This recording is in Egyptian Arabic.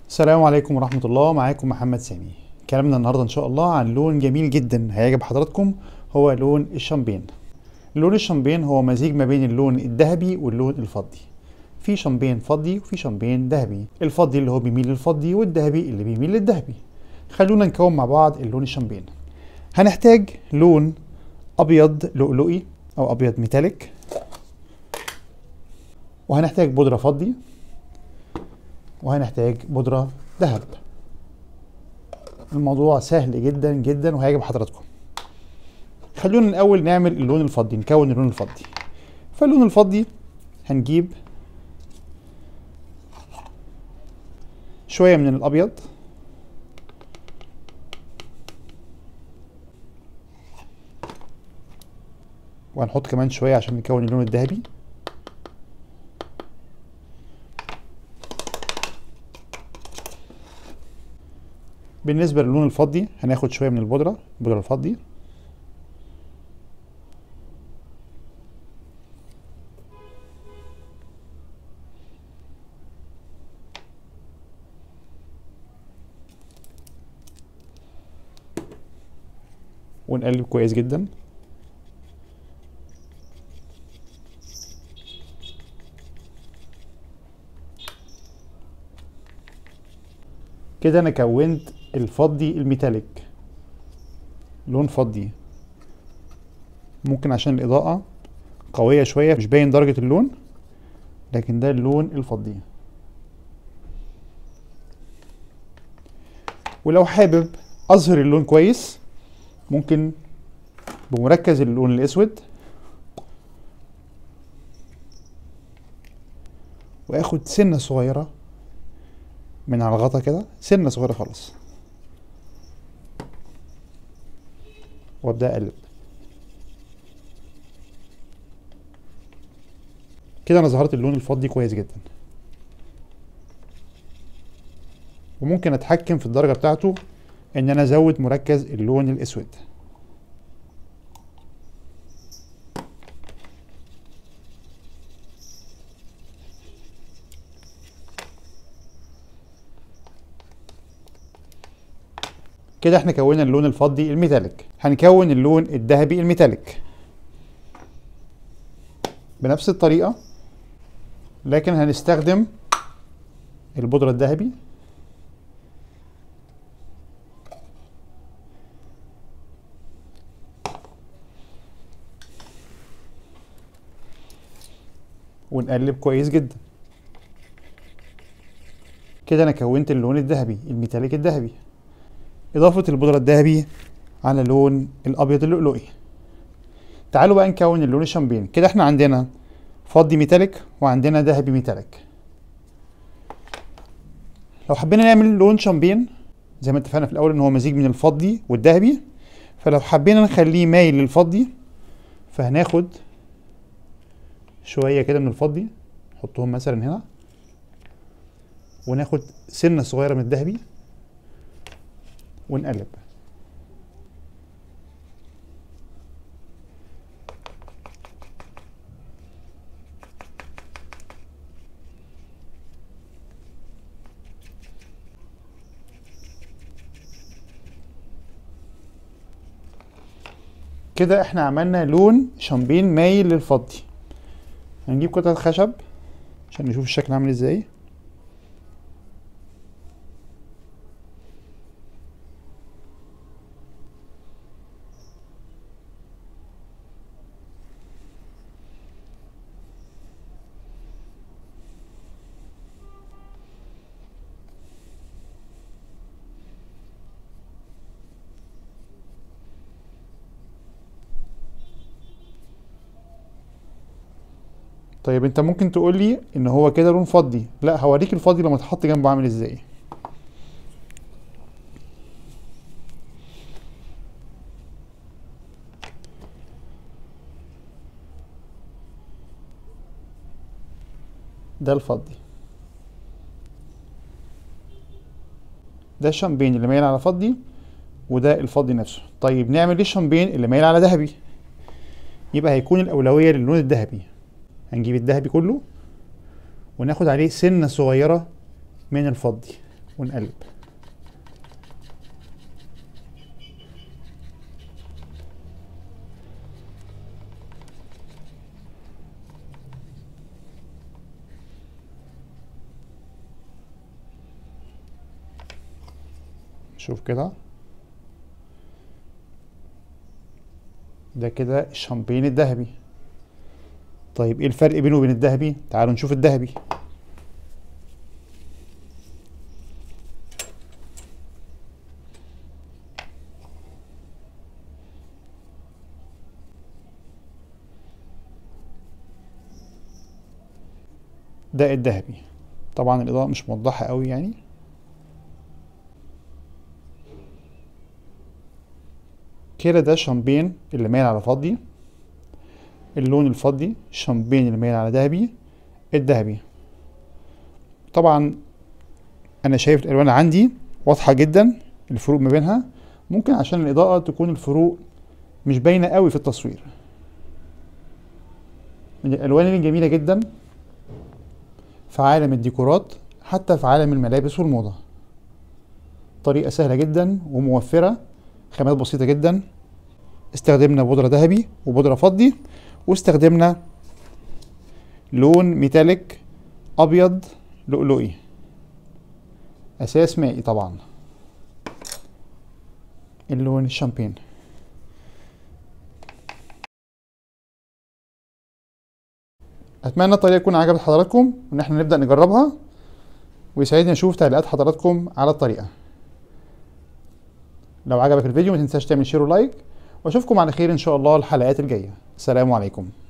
السلام عليكم ورحمة الله معاكم محمد سامي كلامنا النهاردة إن شاء الله عن لون جميل جدا هيعجب حضراتكم هو لون الشامبين لون الشامبين هو مزيج ما بين اللون الذهبي واللون الفضي في شامبين فضي وفي شامبين ذهبي الفضي اللي هو بيميل للفضي والذهبي اللي بيميل للذهبي خلونا نكون مع بعض اللون الشامبين هنحتاج لون أبيض لؤلؤي أو أبيض ميتاليك وهنحتاج بودرة فضي وهنحتاج بودرة ذهب الموضوع سهل جدا جدا وهيعجب حضراتكم خلونا الأول نعمل اللون الفضي نكون اللون الفضي فاللون الفضي هنجيب شوية من الأبيض وهنحط كمان شوية عشان نكون اللون الذهبي بالنسبة للون الفضي هناخد شوية من البودرة البودرة الفضي ونقلب كويس جدا كده انا كونت الفضي الميتاليك لون فضي ممكن عشان الإضاءة قوية شوية مش باين درجة اللون لكن ده اللون الفضي ولو حابب أظهر اللون كويس ممكن بمركز اللون الأسود وآخد سنة صغيرة من على الغطا كده سنة صغيرة خالص وابدأ اقلب كده انا ظهرت اللون الفضي كويس جدا وممكن اتحكم في الدرجة بتاعته ان انا ازود مركز اللون الاسود كده احنا كونا اللون الفضي الميتاليك هنكون اللون الذهبي الميتاليك بنفس الطريقة لكن هنستخدم البودرة الذهبي ونقلب كويس جدا كده انا كونت اللون الذهبي الميتاليك الذهبي إضافة البودرة الذهبي على لون الأبيض اللؤلؤي تعالوا بقى نكون اللون الشامبين كده احنا عندنا فضي ميتاليك وعندنا ذهبي ميتاليك لو حبينا نعمل لون شامبين زي ما اتفقنا في الأول إن هو مزيج من الفضي والذهبي فلو حبينا نخليه مايل للفضي فهناخد شوية كده من الفضي نحطهم مثلا هنا وناخد سنة صغيرة من الذهبي ونقلب كده احنا عملنا لون شامبين مايل للفضي هنجيب قطعة خشب عشان نشوف الشكل عامل ازاي طيب انت ممكن تقول لي ان هو كده لون فضي لا هوريك الفضي لما تحط جنبه عامل ازاي ده الفضي ده الشامبين اللي مايل على فضي وده الفضي نفسه طيب نعمل ايه الشامبين اللي مايل على ذهبي يبقى هيكون الاولويه للون الذهبي هنجيب الذهبي كله وناخد عليه سنة صغيرة من الفضي ونقلب شوف كده ده كده الشامبين الذهبي طيب ايه الفرق بينه وبين الذهبي تعالوا نشوف الذهبي ده الذهبي طبعا الاضاءة مش موضحة قوي يعني كده ده شامبين اللي مايل على فضي اللون الفضي شامبين اللي مايل على ذهبي الذهبي طبعا انا شايف الالوان عندي واضحة جدا الفروق ما بينها ممكن عشان الاضاءة تكون الفروق مش باينة قوي في التصوير من الالوان الجميلة جدا في عالم الديكورات حتى في عالم الملابس والموضة طريقة سهلة جدا وموفرة خامات بسيطة جدا استخدمنا بودرة ذهبي وبودرة فضي واستخدمنا لون ميتاليك أبيض لؤلؤي أساس مائي طبعا اللون الشامبين أتمنى الطريقة تكون عجبت حضراتكم وإن احنا نبدأ نجربها ويسعدني أشوف تعليقات حضراتكم على الطريقة لو عجبك الفيديو ما تنساش تعمل شير ولايك واشوفكم على خير ان شاء الله الحلقات الجايه السلام عليكم